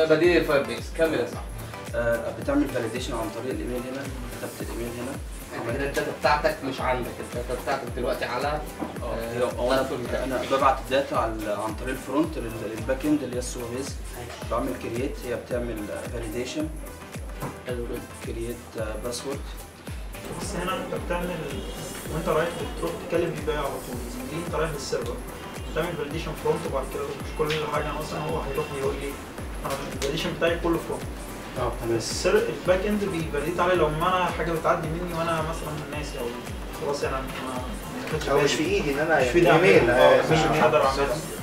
ده دي فاير بيس كمل يا صاحبي آه، بتعمل فاليديشن عن طريق الايميل هنا كتبت الايميل هنا يعني كده الداتا بتاعتك مش عندك الداتا بتاعتك دلوقتي على هي- هو انا انا ببعت الداتا على عن طريق الفرونت لل- للباك اند اللي هي السوبر بيز بعمل كرييت هي بتعمل فاليديشن كرييت باسورد بس هنا انت بتعمل وانت رايح بتروح تكلم الباقي على طول دي انت رايح للسيرفر بتعمل فاليديشن فرونت وبعد كده مش كل حاجه مثلا هو هيروح يقول لي انا الفاليديشن بتاعي كله فرونت اه تمام السر الباك اند بيفاليد علي لو ما انا حاجه بتعدي مني وانا مثلا ناسي او خلاص انا ما ما خدتش او مش بالي. في ايدي ان انا مش في ايدي ايميل اعملها. آه، اه، مش مش هقدر اعملها